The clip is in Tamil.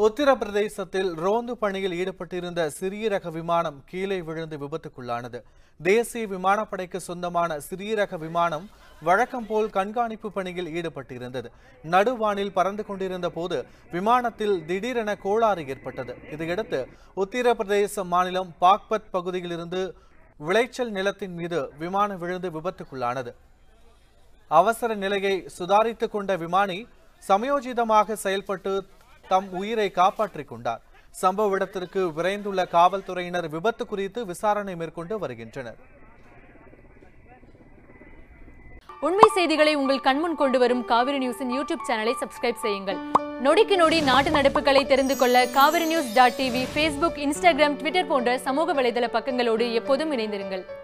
உத்தரப்பிரதேசத்தில் ரோந்து பணியில் ஈடுபட்டிருந்த சிறிய ரக விமானம் கீழே விழுந்து விபத்துக்குள்ளானது தேசிய விமானப்படைக்கு சொந்தமான சிறிய ரக விமானம் வழக்கம் போல் கண்காணிப்பு பணியில் ஈடுபட்டிருந்தது நடுவானில் பறந்து கொண்டிருந்த போது விமானத்தில் திடீரென கோளாறு ஏற்பட்டது இதையடுத்து உத்தரப்பிரதேச மாநிலம் பாக்பத் பகுதியிலிருந்து விளைச்சல் நிலத்தின் மீது விமானம் விழுந்து விபத்துக்குள்ளானது அவசர நிலையை சுதாரித்துக் கொண்ட விமானி சமயோஜிதமாக செயல்பட்டு தம் உயிரை காப்பாற்றிக் கொண்டார் சம்பவ இடத்திற்கு விரைந்துள்ள காவல்துறையினர் விபத்து குறித்து விசாரணை மேற்கொண்டு வருகின்றனர் உண்மை செய்திகளை உங்கள் கண்முன் கொண்டு வரும் காவிரி நியூஸின் யூடியூப் சேனலை சப்ஸ்கிரைப் செய்யுங்கள் நொடிக்கு நொடி நாட்டு நடப்புகளை தெரிந்து கொள்ள Kaveri news dot TV Facebook Instagram Twitter போன்ற சமூக வலைதள பக்கங்களோடு எப்போதும் இணைந்திருங்கள்